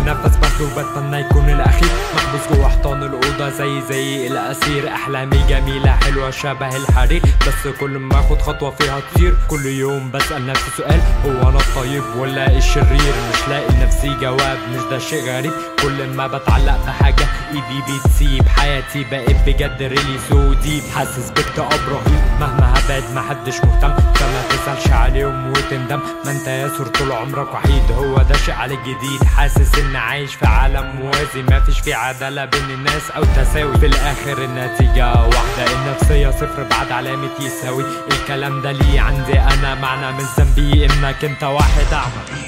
نفس باخده وبتمنى يكون الاخير محبوس جوه حيطان الاوضه زي زي الاسير احلامي جميله حلوه شبه الحرير بس كل ما اخد خطوه فيها تطير كل يوم بسال نفسي سؤال هو انا الطيب ولا الشرير مش لاقي لنفسي جواب مش ده شيء غريب كل ما بتعلق بحاجه ايدي بتسيب حياتي بقت بجد ريلي سو ديب حاسس باكتئاب رهيب مهما هبعد محدش مهتم فما تسالش عليهم وتندم ما انت ياسر طول عمرك وحيد هو ده شيء عليك جديد حاسس ان عايش في عالم موازي ما فيش فيه عداله بين الناس او تساوي في الاخر النتيجه واحده النفسيه صفر بعد علامه يساوي الكلام ده ليه عندي انا معنى مش ذنبي انك انت واحد اعمى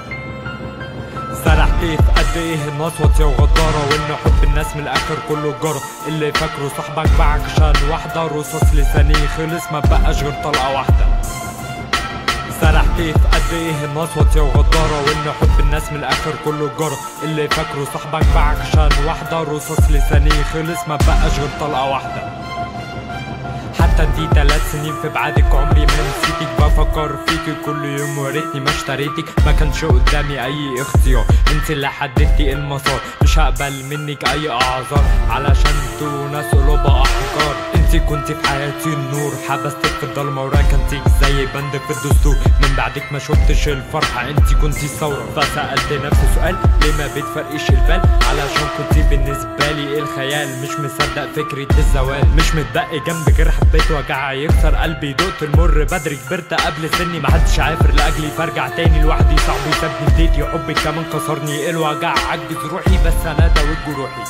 سرحت في قد ايه الناس واطيه وغداره وان حب الناس من الاخر كله جرى اللي فاكره صاحبك باعك عشان واحده رصاص لساني خلص ما بقاش غير طلقه واحده سرحت في قد ايه الناس واطيه وغداره وان حب الناس من الاخر كله جرى اللي فاكره صاحبك باعك عشان واحده رصاص لساني خلص ما بقاش غير طلقه واحده حتى انتي تلات سنين في بعادك عمري ما نسيتك بفكر فيكي كل يوم وريتني ما اشتريتك ما كانش قدامي اي اختيار انت اللي حددتي المسار مش هقبل منك اي اعذار علشان انتوا ناس قلوبها احجار انت كنت في حياتي النور حبستك في الضلمه وركنتك زي بند في الدستور من بعدك ما شفتش الفرحه انت كنت الثوره فسالت نفسي سؤال ليه ما بتفرقش البال علشان كنت بالنسبه لي الخيال مش مصدق فكره الزوال مش متبقي جنب غير حبيت وجع يكسر قلبي دقت المر بدري كبرت قبل سني محدش عافر لاجلي فارجع تاني لوحدي صعب يسابني بديتي حبك كمان كسرني الوجع عجز روحي بس انا داوت جروحي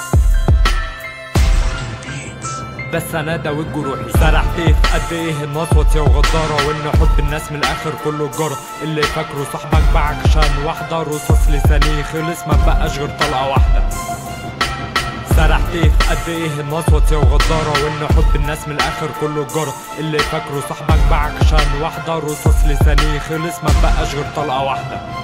بس انا داوت جروحي سرحت في قد ايه الناس واطيه وغداره وان حب الناس من الاخر كله جرى اللي فاكره صاحبك باعك عشان واحده رصاص لساني خلص ما بقاش غير طلقه واحده سرحت في قد ايه الناس واطيه وغداره وان حب الناس من الاخر كله جرى اللي فاكره صاحبك باعك عشان واحده رصاص لساني خلص ما بقاش غير طلقه واحده